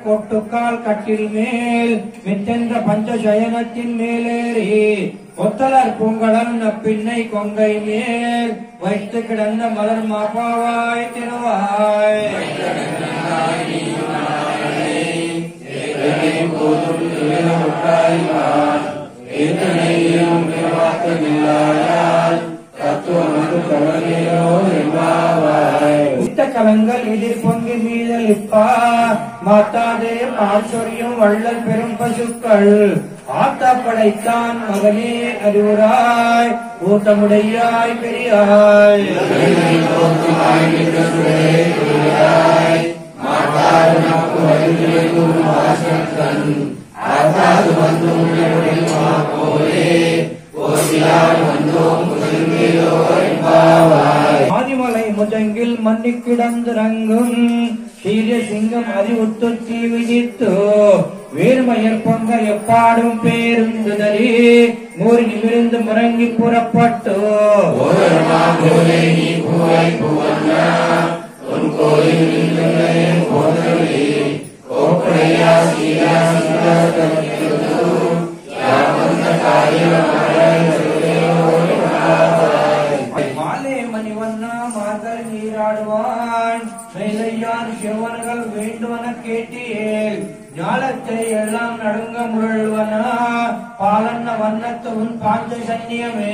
கொட்டுக்கால் கட்டில் மேல் மித்தென்ற பஞ்சசயனத்தின் மேலேறி ஒத்தலர் பூங்கலன் பின்னை கொங்கை மேல் வைத்து கிடந்த மலர் மாப்பாவாய் திருவாய் உத்த கலங்கள் எதிர் பொங்கி மீதலிப்பா மாத்தாதே பாசொரியும் வள்ளல் பெரும் பசுக்கள் ஆத்த படைத்தான் மகனே அறிவுராய் ஊட்டமுடையாய் பெரியாய் ஆதிமலை முஜங்கில் மன்னி கிடந்திறங்கும் சீரிய சிங்கம் அறிவுத்து தீ விதித்து வேர்மயர் பொங்க எப்பாடும் பேருந்துதறி மூறி நிமிர்ந்து முறங்கி புறப்பட்டு மாலே மணிவண்ணா மாதர் நீராடுவான் மேலையான் சிவன்கள் வேண்டுவன கேட்டீர் ஞாலத்தை எல்லாம் நடுங்க முழல்வனா பாலன்ன வண்ணத்து உன் பாஞ்ச சன்னியமே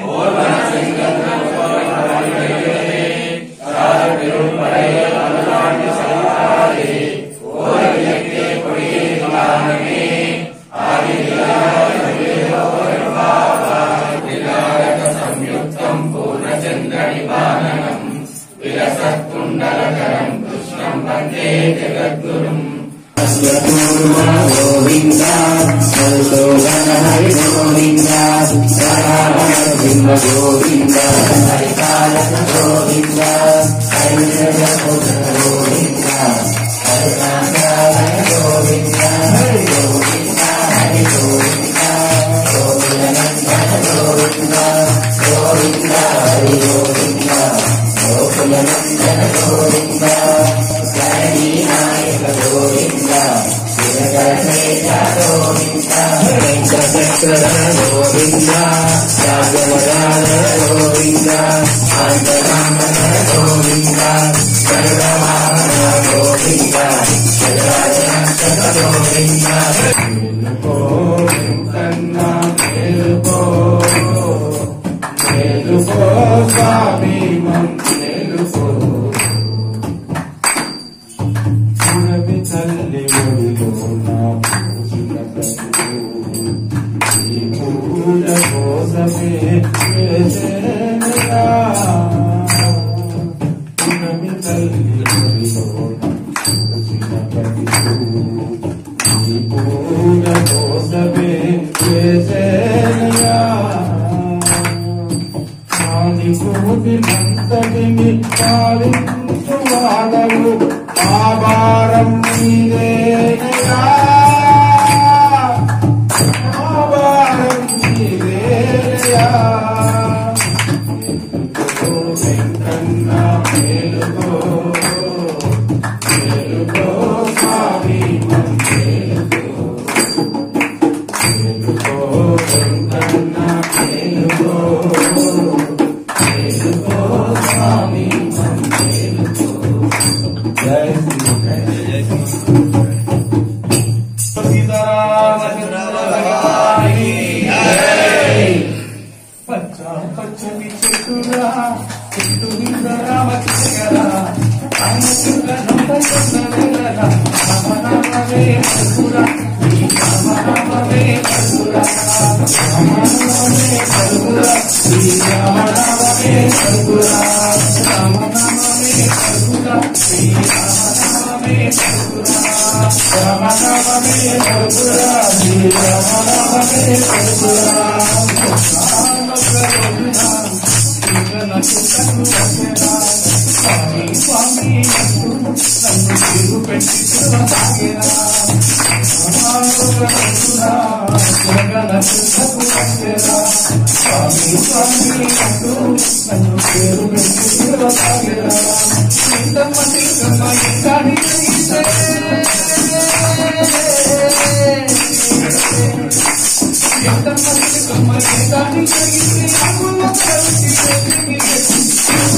ఆభారం నీదేనయా ఆభారం నీదేనయా మేలుకో వెంకన్న మేలుకో మేలుకో స్వామి మేలుకో మేలుకో వెంకన్న మేలుకో మేలుకో స్వామి మేలుకో జై శ్రీ పచ్చ పచ్చని చెట్టురా చెట్టు మీద రామచంద్ర ఆయన చుట్ట నంబర రామనామవే కల్పురా ఈ రామనామవే కల్పురా రామనామవే కల్పురా ఈ రామనామవే కల్పురా రామనామవే కల్పురా ఈ రామనామవే కల్పురా రామనామవే కల్పురా ఈ రామనామవే కల్పురా స్వామి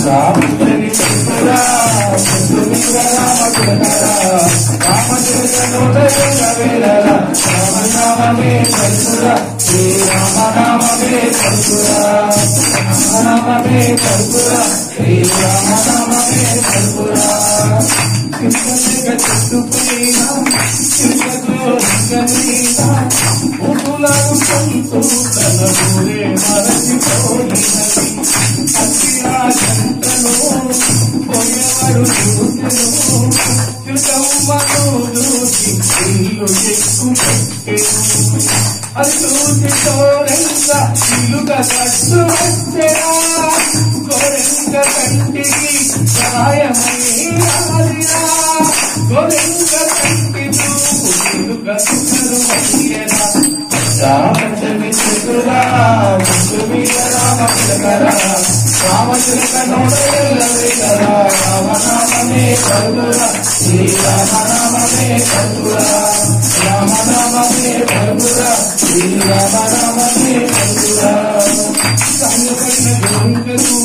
రాముని చెప్పురా చెట్టు మీద రామచిలకరా రామచిలక వేలరా రామనామమే పలుకురా శ్రీరామనామమే పలుకురా రామనామమే పలుకురా శ్రీరామనామమే పలుకురా చింతలేక చెట్టుపైన చిరుకతో రంగనీన ముకులారు సంతూతల ఊరే మరచిపోయినది అతి ఆ జంటలో పోయేవాడు చూసెను చిరుకమ్మను చూసి ఇల్లు ఎక్కు పెట్టెను అది చూసి కోరెంగా ఇల్లుగా కట్టు వచ్చెనా కోరెంగ కంటికి సహాయమయ్యాదిరా కోరెంగ కంటి చూపు ఇల్లుగా సుఖరు అయ్యేనా రామచంద్ర చిత్రురా ముందు మీద రామచిలకరా రామచిలక నోడల వేదరా రామనామమే పరుగురా శ్రీరామనామమే పరుగురా రామనామమే పరుగురా శ్రీరామనామమే పరుగురా కన్నుపైన గోవిందరు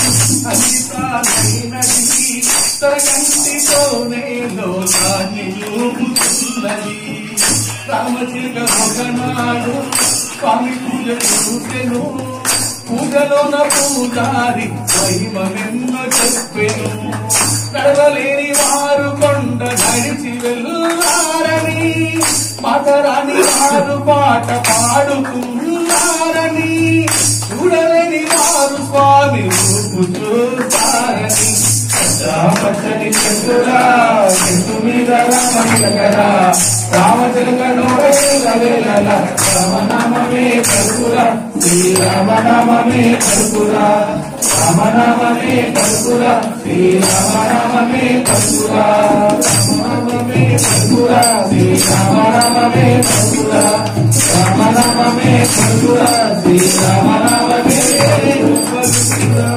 అంకితాలైనది తన కంటితోనే లోకాన్ని చూపుతున్నది రామచిలక ఒకనాడు స్వామి పూజ చూసెను పూజలోన పూజారి మహిమనెన్నో చెప్పెను నడవలేని వారు కొండ నడిచి వెళ్ళారని మాటరాని వారు పాట పాడుతున్నారని చూడలేని వారు స్వామి రూపు చూస్తారని రామచని చెట్టురా చెట్టు మీద రామచిలకరా రామచిలక నోడేల వేళల రామనామమే పలుకురా శ్రీరామనామమే పలుకురా రామనామమే పలుకురా శ్రీరామనామమే పలుకురా రామనామమే పలుకురా శ్రీరామనామమే పలుకురా రామనామమే పలుకురా శ్రీరామనామమే పలుకురా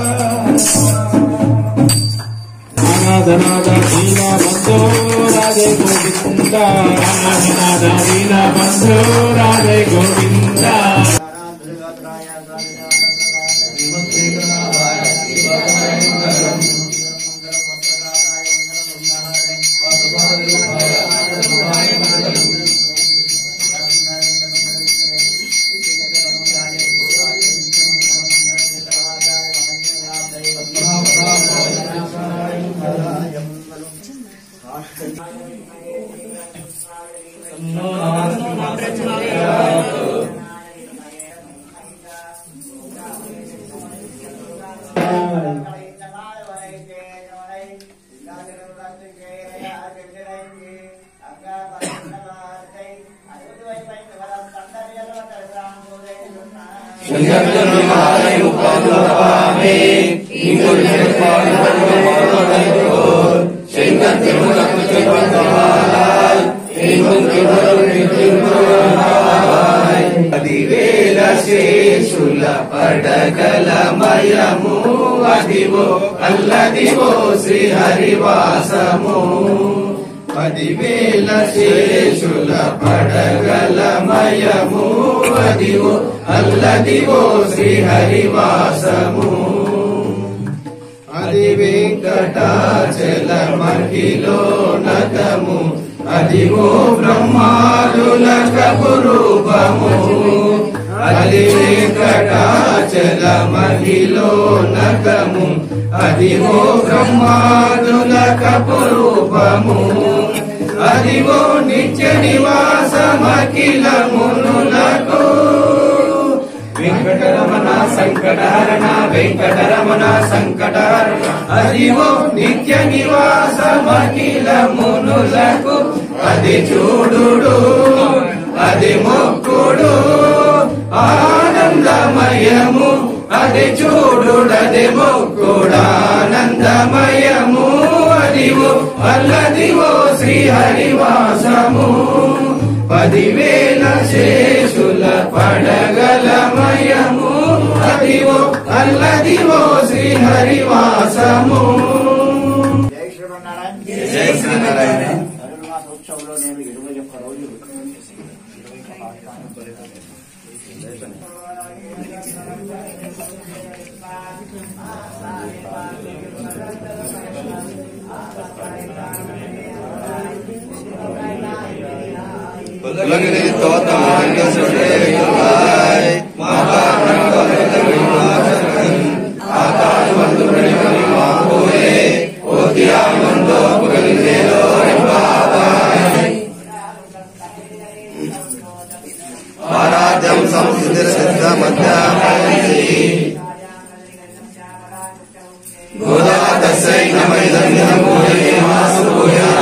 నాద వీణ బంధో రాధే గోవింద నాద వీణ బంధో రాధే గోవింద పదివేల శేషుల పడగలమయము అదివో అల్లదివో శ్రీహరివాసము పదివేల శేషుల పడగలమయము అదివో అల్లదివో శ్రీహరివాసము అది వెంకటాచల మహిలో నగము అదిగో బ్రహ్మాదుల రూపము అది వెంకటాచల మహిలో నగము అదిగో బ్రహ్మాదుల రూపము అదిగో నిత్య నివాసమఖిల మునులకు వెంకటరమణ సంకటహరణ వెంకటరమణ సంకటహరణ అదివో నిత్య నివాస మహిళ మునులకు అది చూడు అది మొక్కుడు ఆనందమయము అది చూడు అది మొక్కుడు ఆనందమయము అదివో అల్లదివో శ్రీహరివాసము పదివేల శేషుల పడగలమయము అదివో అల్లదివో శ్రీహరివాసము జై శ్రీమన్నారాయణ జై శ్రీనారాయణ ధనుర్మాస ఉత్సవంలో నేను ఇరవై ఒక్క రోజులు ఇరవై ఒక్క పాఠశాల உலகினை தோத்தமாக சொல்லுவாய் ஆகாது வந்து போயே ஓதியா வந்தோ புகழ்ந்தேலோ ఆరాధ్యం సంస్థిర సిద్ధ మధ్యాహ్నై గోదాతస్యై నమైదం భూయే మాసు భూయా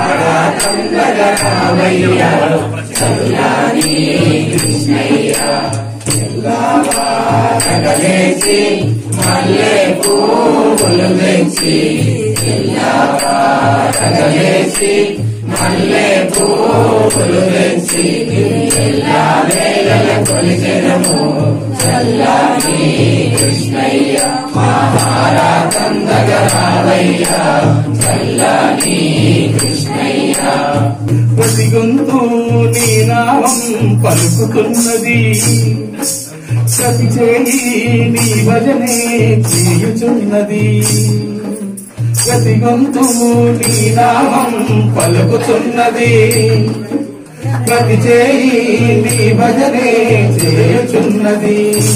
ప్రతి గొంతు నీ నామం పలుకుతున్నది ప్రతి చేయి నీ భజనే చేయుచున్నది ప్రతి గొంతు నీ నామం పలుకుతున్నది ప్రతి చేయి నీ భజనే చేయుచున్నది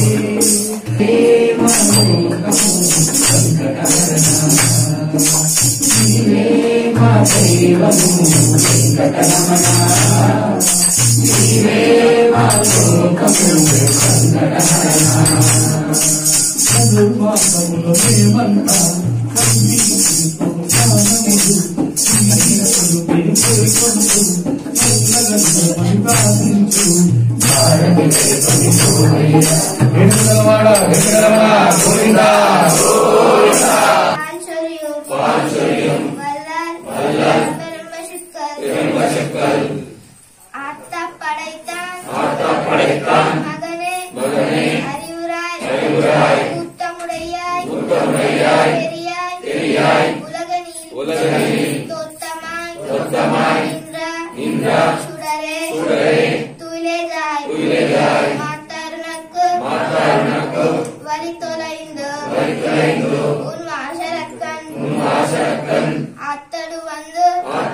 వెంకటరమణ వెంకటరమణ గోవిందా పాంచోర్యం వల్లార్ பெரும்பசுக்கள் ஆத்தா படைத்தான் மகனே அறிவுராய் ஊத்தமுடையாய் பெரியாய் உலகனில் தோத்தமாய் நின்ற சுடரே துயிலேதாய் மாத்தாருனக்கு வழி தொலைந்து உன் மாசரக்கன் అత్తడు వందు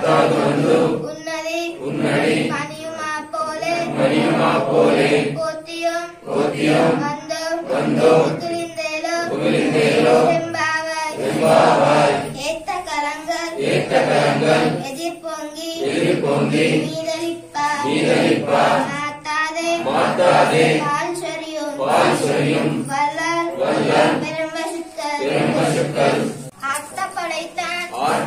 ఉన్నది పనియుమా పోలే పోతియం వందు పుగిలిందేలో செம்பாவாய் ஏத்த கரங்கள் எதிர் பொங்கி மீதளிப்பா மாத்தாதே பால் சொரியும் வல்லார் பெரும்பசுக்கள் ஆத்த படைத்தான்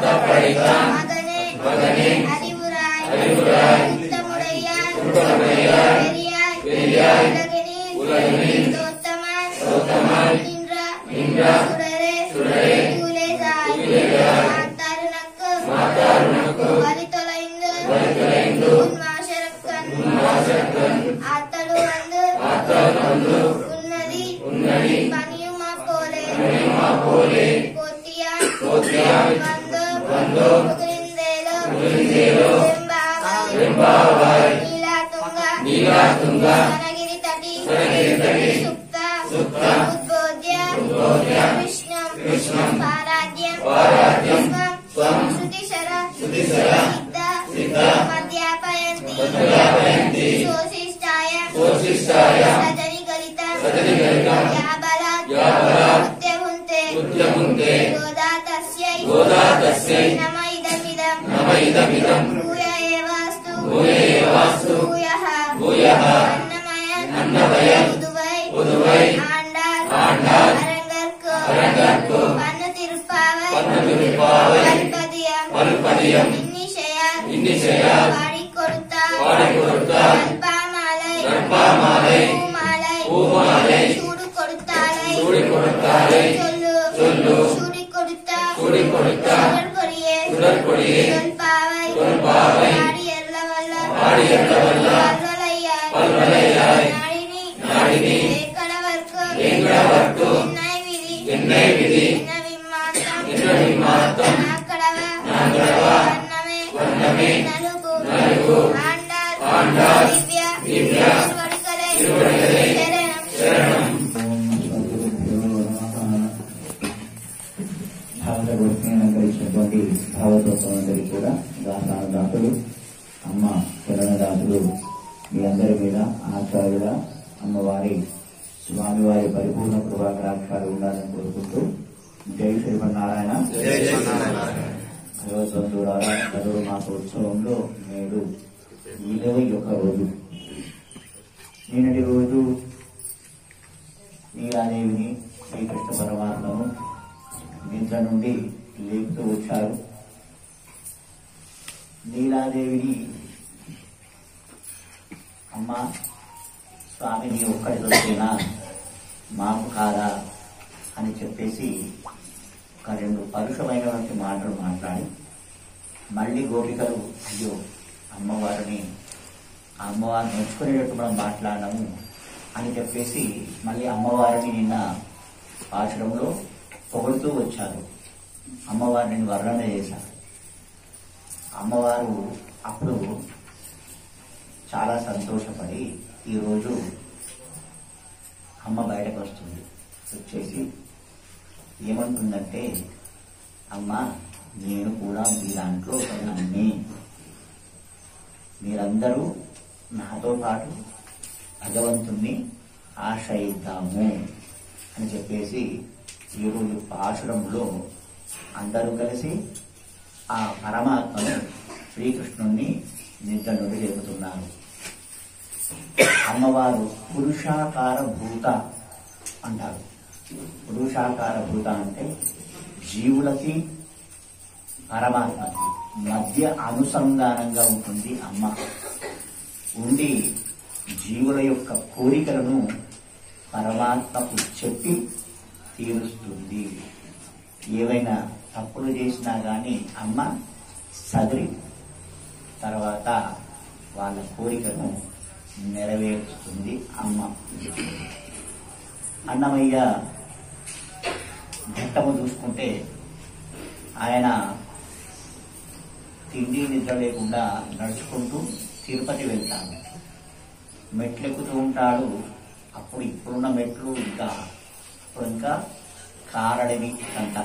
மகனே அறிவுராய் உத்தமுடையாய் பெரியாய் உலகினில் தோத்தமாய் நின்ற சுடரே தூலேதாய் மாத்தாருனக்கு வழி தொலைந்து உன் மாசரக்கன் ஆத்தடு வந்து ఉన్నది పనియుమా పోలే పోతియాన్ వందు పుగిలిందేలో వెంబావాయ్ నీలాతుంగ వనగిరి తటి సుప్త ఉద్బోధ్య కృష్ణం పారాధ్యం స్వం శృతిశర సిద్ధ మధ్యాపయంతి శోషిష్టాయ సజని గలిత యాబలాత్ ఉద్యముంతే గోదాతస్యై నమ ఇదమిదం భూయ ఏవాస్తు భూయః అన్నమయ ఉదువై ఆండాల్ அரங்கற்கு பன்னு திருப்பாவை பல்பதியம் இன்னிசையா பாடி கொடுத்தால் நற்பாமாலை பூமாலை சூடு கொடுத்தாலை சொல்லு சூடி கொடுத்தால் சுடற்கொடியே தொல்பாவை ஆடி எருளவல்ல பல்வலையாய் நாடினி வேங்கடவர்க்கு என்னை விதி என்ன விம்மாத்தம் நாக்கடவ வண்ணமே నలుగు ఆండాల్ దివ్య తిరువడికలై శరణం భారత గోష్ఠిని అలంకరించినటువంటి భాగవతోత్సవందరికీ కూడా దాసాన దాసులు అమ్మ శరణదాసులు అందరి మీద ఆచార్యుల అమ్మవారి స్వామివారి పరిపూర్ణ కృపాకరాక్షాలు ఉండాలని కోరుకుంటూ జై శ్రీమన్నారాయణ జై శ్రీమన్నారాయణ భగవద్బంధువులారా పదవ మాస ఉత్సవంలో నేడు ఇరవై ఒక రోజు నిన్నటి రోజు నీలాదేవిని శ్రీకృష్ణ పరమాత్మను నిద్ర నుండి లేపుతూ వచ్చారు నీలాదేవిని అమ్మ స్వామిని ఒక్కడితో వచ్చినా మాకు కాదా అని చెప్పేసి ఒక రెండు పరుషమైనటువంటి మాటలు మాట్లాడి మళ్ళీ గోపికలు అయ్యో అమ్మవారిని ఆ అమ్మవారిని మెచ్చుకునేటట్టు మనం మాట్లాడము అని చెప్పేసి మళ్ళీ అమ్మవారిని నిన్న ఆశ్రమంలో పొగుడుతూ వచ్చారు అమ్మవారిని వర్ణన చేశారు అమ్మవారు అప్పుడు చాలా సంతోషపడి ఈరోజు అమ్మ బయటకు వస్తుంది వచ్చేసి ఏమంటుందంటే అమ్మ నేను కూడా మీ దాంట్లో ఒకదాన్ని మీరందరూ నాతో పాటు భగవంతుణ్ణి ఆశ్రయిద్దాము అని చెప్పేసి ఈరోజు ఆశ్రమంలో అందరూ కలిసి ఆ పరమాత్మను శ్రీకృష్ణుణ్ణి నిద్ర నుండి లేపుతున్నారు అమ్మవారు పురుషాకార భూత అంటారు పురుషాకార భూత అంటే జీవులకి పరమాత్మకి మధ్య అనుసంధానంగా ఉంటుంది అమ్మ ఉండి జీవుల యొక్క కోరికలను పరమాత్మకు చెప్పి తీరుస్తుంది ఏవైనా తప్పులు చేసినా గాని అమ్మ సదిరి తర్వాత వాళ్ళ కోరికను నెరవేరుస్తుంది అమ్మ అన్నమయ్య ఘట్టము చూసుకుంటే ఆయన తిండి నిద్ర లేకుండా నడుచుకుంటూ తిరుపతి వెళ్తాడు మెట్లు ఎక్కుతూ ఉంటాడు అప్పుడు ఇప్పుడున్న మెట్లు ఇంకా అప్పుడు ఇంకా కారడవి అంట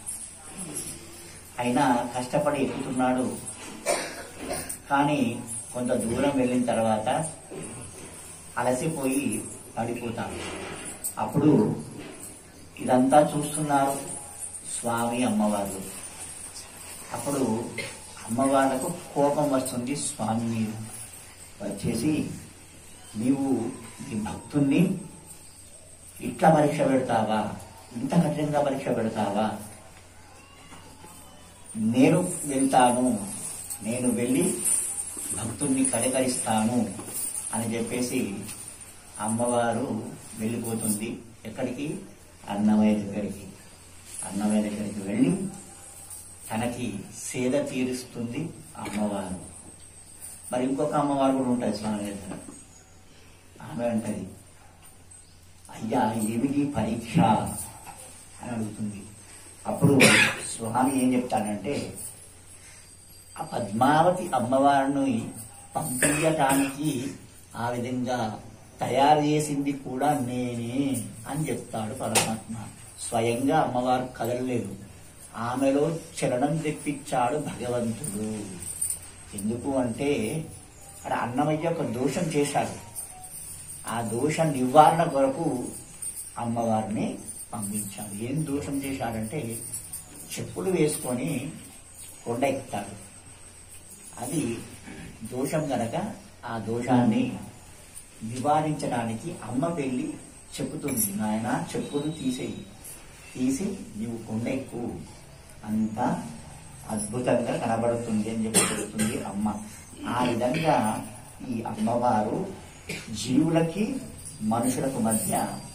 అయినా కష్టపడి ఎక్కుతున్నాడు కానీ కొంత దూరం వెళ్ళిన తర్వాత అలసిపోయి పడిపోతాడు అప్పుడు ఇదంతా చూస్తున్నారు స్వామి అమ్మవారు అప్పుడు అమ్మవార్లకు కోపం వస్తుంది స్వామి మీద వచ్చేసి నీవు నీ భక్తుణ్ణి ఇట్లా పరీక్ష పెడతావా ఇంత కఠినంగా పరీక్ష పెడతావా నేను వెళ్తాను నేను వెళ్ళి భక్తుణ్ణి కడకరిస్తాను అని చెప్పేసి అమ్మవారు వెళ్ళిపోతుంది ఎక్కడికి అన్నమయ్య దగ్గరికి అన్నమయ్య దగ్గరికి వెళ్ళి తనకి సేద తీరుస్తుంది అమ్మవారు మరి ఇంకొక అమ్మవారు కూడా ఉంటుంది స్వామి దగ్గర ఆమె అంటది అయ్యా ఏమిటి పరీక్ష అని అడుగుతుంది అప్పుడు స్వామి ఏం చెప్తానంటే ఆ పద్మావతి అమ్మవారిని పంపించటానికి ఆ విధంగా తయారు చేసింది కూడా నేనే అని చెప్తాడు పరమాత్మ స్వయంగా అమ్మవారు కదలలేదు ఆమెలో చలనం తెప్పించాడు భగవంతుడు ఎందుకు అంటే అక్కడ అన్నమయ్య ఒక దోషం చేశాడు ఆ దోష నివారణ కొరకు అమ్మవారిని పంపించాడు ఏం దోషం చేశాడంటే చెప్పులు వేసుకొని కొండ ఎక్కుతాడు అది దోషం గనక ఆ దోషాన్ని నివారించడానికి అమ్మ వెళ్ళి చెప్పుతుంది నాయన చెప్పులు తీసేయి తీసి నీవు కొండ ఎక్కు అంతా అద్భుతంగా కనబడుతుంది అని చెప్పి చెబుతుంది అమ్మ ఆ విధంగా ఈ అమ్మవారు జీవులకి మనుషులకు మధ్య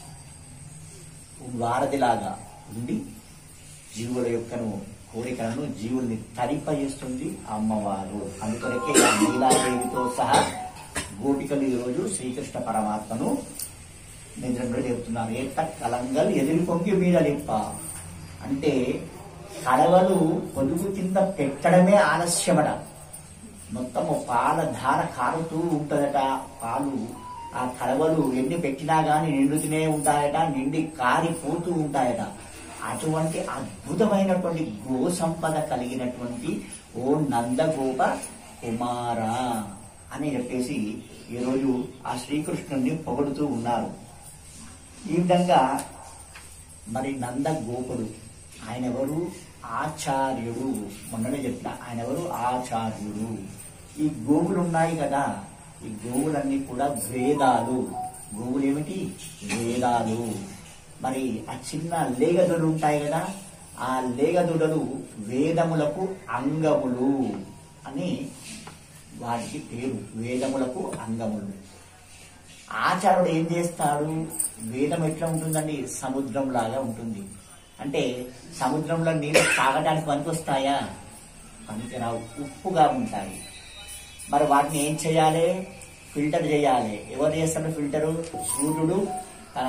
వారధిలాగా ఉండి జీవుల యొక్కను కోరికలను జీవుల్ని తరింపజేస్తుంది అమ్మవారు అందుకొరకే ఆ నీలాదేవితో సహా గోపికలు ఈరోజు శ్రీకృష్ణ పరమాత్మను నిద్రలో చెప్తున్నారు ఏత కలంగల్ ఎదిరి పొంగి మీద లిప్ప అంటే కడవలు పొదుగు కింద పెట్టడమే ఆలస్యమట మొత్తము పాల ధార కారుతూ ఉంటదట పాలు ఆ కడవలు ఎన్ని పెట్టినా గాని నిండుతూనే ఉంటాయట నిండి కారిపోతూ ఉంటాయట అటువంటి అద్భుతమైనటువంటి గో సంపద కలిగినటువంటి ఓ నందగోప కుమార అని చెప్పేసి ఈరోజు ఆ శ్రీకృష్ణుడిని పొగడుతూ ఉన్నారు ఈ విధంగా మరి నంద గోపుడు ఆయన ఎవరు ఆచార్యుడు మొన్ననే చెప్పిన ఆయన ఎవరు ఆచార్యుడు ఈ గోవులు ఉన్నాయి కదా ఈ గోవులన్నీ కూడా వేదాలు గోవులు ఏమిటి వేదాలు మరి ఆ చిన్న లేగదులు ఉంటాయి కదా ఆ లేగదుడలు వేదములకు అంగములు అని వాటికి పేరు వేదములకు అంగములు ఆచారుడు ఏం చేస్తాడు వేదం ఎట్లా ఉంటుందండి సముద్రం లాగా ఉంటుంది అంటే సముద్రంలో నీళ్ళు తాగడానికి పనికొస్తాయా పనికిరావు ఉప్పుగా ఉంటాయి మరి వాటిని ఏం చేయాలి ఫిల్టర్ చేయాలి ఎవరు చేస్తాడు ఫిల్టరు సూర్యుడు తన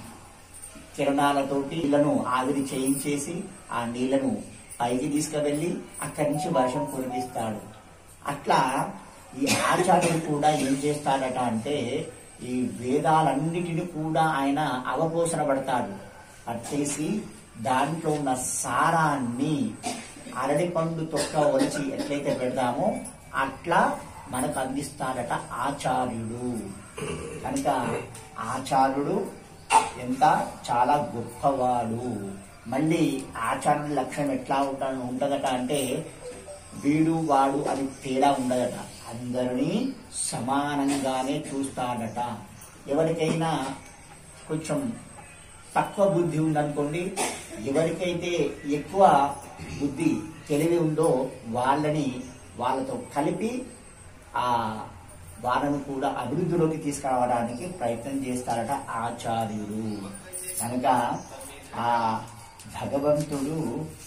కిరణాలతోటి నీళ్లను ఆవిరి చేయించేసి ఆ నీళ్లను పైకి తీసుకువెళ్ళి అక్కడి నుంచి వర్షం కురిపిస్తాడు అట్లా ఈ ఆచార్యుడు కూడా ఏం చేస్తాడట అంటే ఈ వేదాలన్నిటిని కూడా ఆయన అవపోసన పడతాడు పట్టేసి దాంట్లో ఉన్న సారాన్ని అరటి పండు తొక్క ఒలిచి ఎట్లయితే పెడతామో అట్లా మనకు అందిస్తాడట ఆచార్యుడు కనుక ఆచార్యుడు ఎంత చాలా గొప్పవాడు మళ్ళీ ఆచార్యుడి లక్షణం ఎట్లా ఉంటా ఉంటదట అంటే వీడు వాడు అని తేడా ఉండదట అందరినీ సమానంగానే చూస్తాడట ఎవరికైనా కొంచెం తక్కువ బుద్ధి ఉందనుకోండి ఎవరికైతే ఎక్కువ బుద్ధి తెలివి ఉందో వాళ్ళని వాళ్ళతో కలిపి ఆ వాళ్ళను కూడా అభివృద్ధిలోకి తీసుకురావడానికి ప్రయత్నం చేస్తారట ఆచార్యుడు కనుక ఆ భగవంతుడు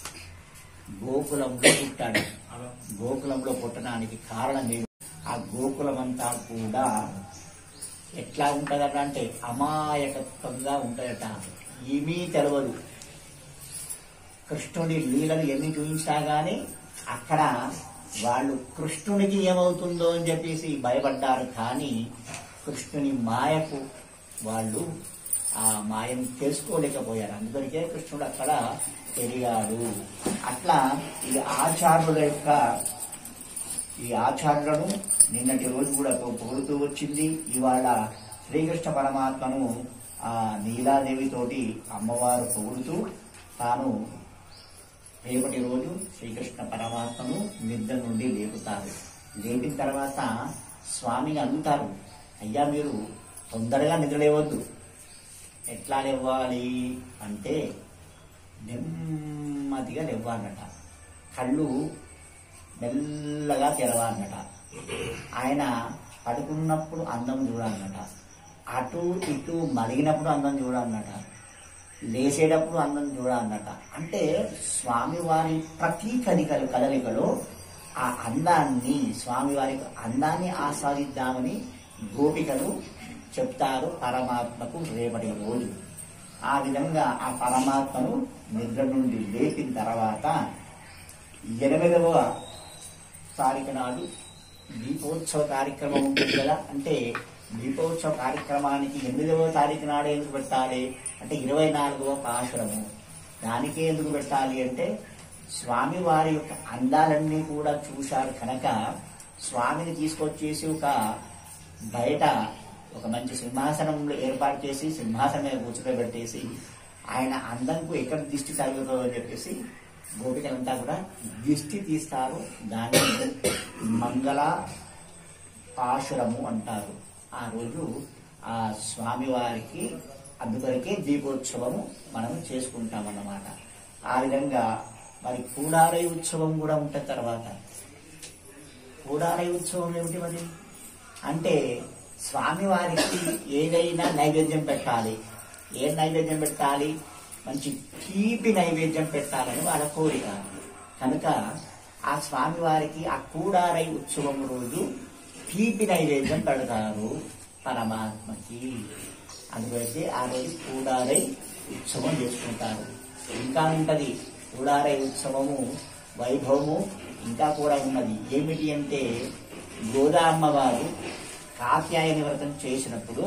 గోకులంలో పుట్టాడు గోకులంలో పుట్టడానికి కారణం ఏమి ఆ గోకులం అంతా కూడా ఎట్లా ఉంటదట అంటే అమాయకత్వంగా ఉంటదట ఏమీ తెలవదు కృష్ణుడి లీలలు ఎన్ని చూపించినా గాని అక్కడ వాళ్ళు కృష్ణునికి ఏమవుతుందో అని చెప్పేసి భయపడ్డారు కానీ కృష్ణుని మాయకు వాళ్ళు ఆ మాయను తెలుసుకోలేకపోయారు అందుకనికే కృష్ణుడు అక్కడ పెరిగాడు అట్లా ఈ ఆచార్యుల యొక్క ఈ ఆచార్యులను నిన్నటి రోజు కూడా పొగుడుతూ వచ్చింది ఇవాళ శ్రీకృష్ణ పరమాత్మను ఆ నీలాదేవితోటి అమ్మవారు పొగుడుతూ తాను రేపటి రోజు శ్రీకృష్ణ పరమాత్మను నిద్ర నుండి లేపుతారు లేపిన తర్వాత స్వామిని అడుగుతారు అయ్యా మీరు తొందరగా నిద్ర లేవద్దు ఎట్లా లేవ్వాలి అంటే నెమ్మదిగా లేవ్వాలన్నట కళ్ళు మెల్లగా తెరవాలన్నట ఆయన పడుకున్నప్పుడు అందం చూడాలన్నట అటు ఇటు మలిగినప్పుడు అందం చూడాలన్నట లేచేటప్పుడు అందం చూడాలన్నట అంటే స్వామివారి ప్రతి కదికలు కదలికలో ఆ అందాన్ని స్వామివారి అందాన్ని ఆస్వాదిద్దామని గోపికలు చెప్తారు పరమాత్మకు రేపటి రోజు ఆ విధంగా ఆ పరమాత్మను నిద్ర నుండి లేపిన తర్వాత ఎనిమిదవ తారీఖు నాడు దీపోత్సవ కార్యక్రమం ఉంటుంది కదా అంటే దీపోత్సవ కార్యక్రమానికి ఎనిమిదవ తారీఖు నాడే ఎందుకు పెట్టాలి అంటే ఇరవై నాలుగవ పాశురము దానికే ఎందుకు పెట్టాలి అంటే స్వామి వారి యొక్క అందాలన్నీ కూడా చూశారు కనుక స్వామిని తీసుకొచ్చేసి ఒక బయట ఒక మంచి సింహాసనంలో ఏర్పాటు చేసి సింహాసనం మీద కూర్చోబెట్టేసి ఆయన అందంకు ఎక్కడ దిష్టి తగ్గుతుందో అని చెప్పేసి గోపికలంతా కూడా దిష్టి తీస్తారు దాన్ని మంగళ పాశురము అంటారు ఆ రోజు ఆ స్వామివారికి అందుకొరకే దీపోత్సవము మనం చేసుకుంటాం అన్నమాట ఆ విధంగా మరి కూడారై ఉత్సవం కూడా ఉంటుంది తర్వాత కూడారై ఉత్సవం ఏమిటి మరి అంటే స్వామివారికి ఏదైనా నైవేద్యం పెట్టాలి ఏ నైవేద్యం పెట్టాలి మంచి తీపి నైవేద్యం పెట్టాలని వాళ్ళ కోరిక కనుక ఆ స్వామివారికి ఆ కూడారై ఉత్సవం రోజు తీపి నైవేద్యం పెడతారు పరమాత్మకి అందుకైతే ఆ రోజు కూడారై ఉత్సవం చేసుకుంటారు ఇంకా ఉంటది కూడారై ఉత్సవము వైభవము ఇంకా కూడా ఉన్నది ఏమిటి అంటే గోదా అమ్మవారు కాత్యాయని వ్రతం చేసినప్పుడు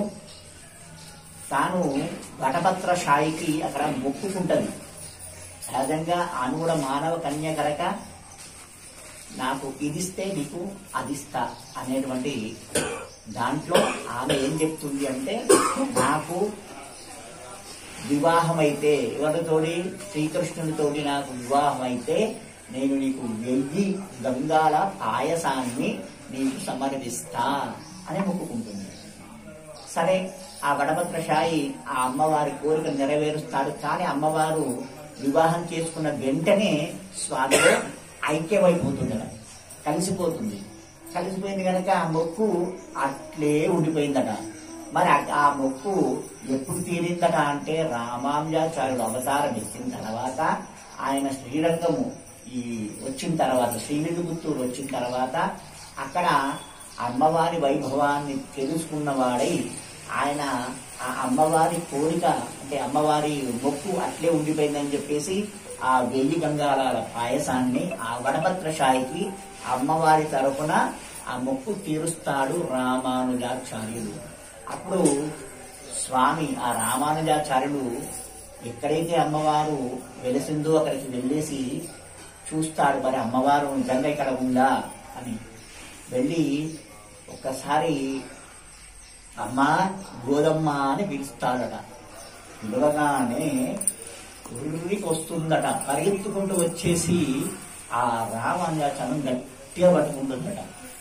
తాను వటపత్ర షాయికి అక్కడ మొక్కుకుంటది సహజంగా ఆమె కూడా మానవ కన్య కనుక నా నాకు ఇదిస్తే నీకు అదిస్తా అనేటువంటి దాంట్లో ఆమె ఏం చెప్తుంది అంటే నాకు వివాహం అయితే ఎవరితోటి శ్రీకృష్ణునితోటి నాకు వివాహం అయితే నేను నీకు వెయ్యి గంగాల పాయసాన్ని నీకు సమర్పిస్తా అని మొక్కుకుంటుంది సరే ఆ వడభద్రశాయి ఆ అమ్మవారి కోరిక నెరవేరుస్తాడు కానీ అమ్మవారు వివాహం చేసుకున్న వెంటనే స్వామిలో ఐక్యమైపోతుందట కలిసిపోతుంది కలిసిపోయింది కనుక ఆ మొక్కు అట్లే ఉండిపోయిందట మరి ఆ- ఆ మొక్కు ఎప్పుడు తీరిందట అంటే రామానుజాచార్యుడు అవతారం ఎత్తిన తర్వాత ఆయన శ్రీరంగము ఈ వచ్చిన తర్వాత శ్రీవిల్లుపుత్తూరు వచ్చిన తర్వాత అక్కడ అమ్మవారి వైభవాన్ని తెలుసుకున్నవాడై ఆయన ఆ అమ్మవారి కోరిక అంటే అమ్మవారి మొక్కు అట్లే ఉండిపోయిందని చెప్పేసి ఆ వెయ్యి గంగాల పాయసాన్ని ఆ వడపత్రశాయికి అమ్మవారి తరపున ఆ మొక్కు తీరుస్తాడు రామానుజాచార్యుడు అప్పుడు స్వామి ఆ రామానుజాచార్యుడు ఎక్కడైతే అమ్మవారు వెలిసిందో అక్కడికి వెళ్ళేసి చూస్తాడు మరి అమ్మవారు నిజంగా ఇక్కడ ఉందా అని వెళ్ళి ఒక్కసారి అమ్మా గోదమ్మ అని పిలుస్తాడట పిలవగానే ఉరికి వస్తుందట పరిగెత్తుకుంటూ వచ్చేసి ఆ రామానుజాచారం గట్టిగా పట్టుకుంటుందట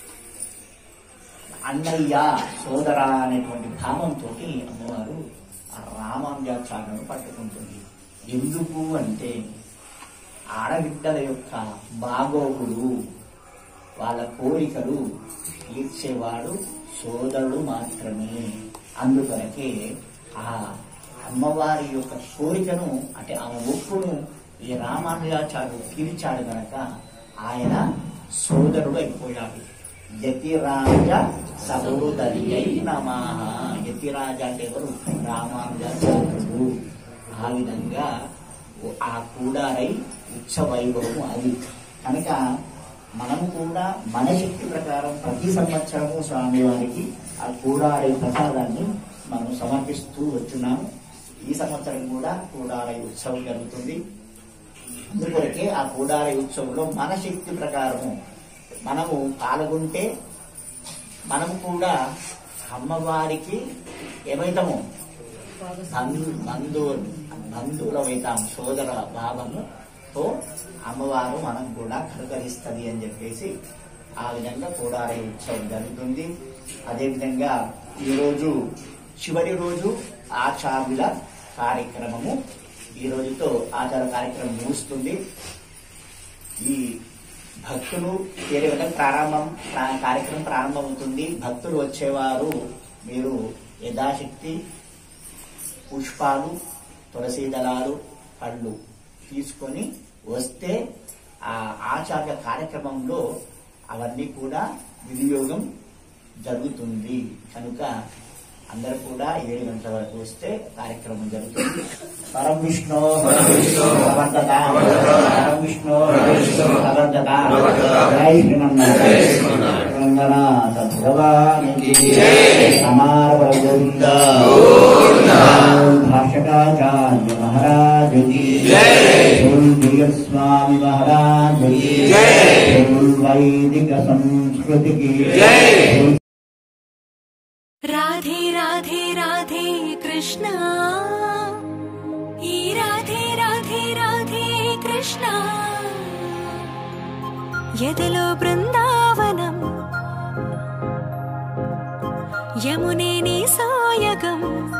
అన్నయ్య సోదర అనేటువంటి భావంతో అమ్మవారు ఆ రామానుజాచార్యులను పట్టుకుంటుంది ఎందుకు అంటే ఆడబిడ్డల యొక్క బాగోగులు వాళ్ళ కోరికలు తీర్చేవాడు సోదరుడు మాత్రమే అందుకొరకే ఆ అమ్మవారి యొక్క కోరికను అంటే ఆమె ఒప్పును ఈ రామానుజాచార్యుడు తీర్చాడు గనక ఆయన సోదరుడు అయిపోయాడు యతిరాజ సహోదరి అయి నమః యతిరాజ అంటే ఎవరు రామానుజాచార్యుడు ఆ విధంగా ఆ కూడారై ఉత్సవైభవము అది కనుక మనము కూడా మన శక్తి ప్రకారం ప్రతి సంవత్సరము స్వామివారికి ఆ కూడారై ప్రసాదాన్ని మనం సమర్పిస్తూ వచ్చున్నాము ఈ సంవత్సరం కూడా కూడారై ఉత్సవం జరుగుతుంది అందుకొరకే ఆ కూడారై ఉత్సవంలో మన శక్తి ప్రకారము మనము పాల్గొంటే మనము కూడా అమ్మవారికి ఏమైతాము బంధు బంధు బంధువులమైతాం సోదర భావముతో అమ్మవారు మనం కూడా కనుకరిస్తుంది అని చెప్పేసి ఆ విధంగా కూడారి ఉత్సవం జరుగుతుంది అదేవిధంగా ఈరోజు చివరి రోజు ఆచార్యుల కార్యక్రమము ఈ రోజుతో ఆచార కార్యక్రమం ముగుస్తుంది ఈ భక్తులు చేరే విధంగా ప్రారంభం ప్రా- కార్యక్రమం ప్రారంభమవుతుంది భక్తులు వచ్చేవారు మీరు యథాశక్తి పుష్పాలు తులసి దళాలు పళ్ళు తీసుకొని వస్తే ఆ ఆచార్య కార్యక్రమంలో అవన్నీ కూడా వినియోగం జరుగుతుంది కనుక అందరూ కూడా ఏడు గంటల వరకు వస్తే కార్యక్రమం జరుగుతుంది పరం విష్ణు ప్రవర్తత పరం విష్ణు ప్రవర్తత జై శ్రీమన్నారాయణ రంగనాథ భగవానికి సమార గోవింద భాషకాచార్య మహారాజ్ స్వామి మహారాజ్ వైదిక సంస్కృతికి राधे राधे राधे कृष्ण ई राधे राधे राधे कृष्ण यदलो బృందావనం యమునే నీ సాయగం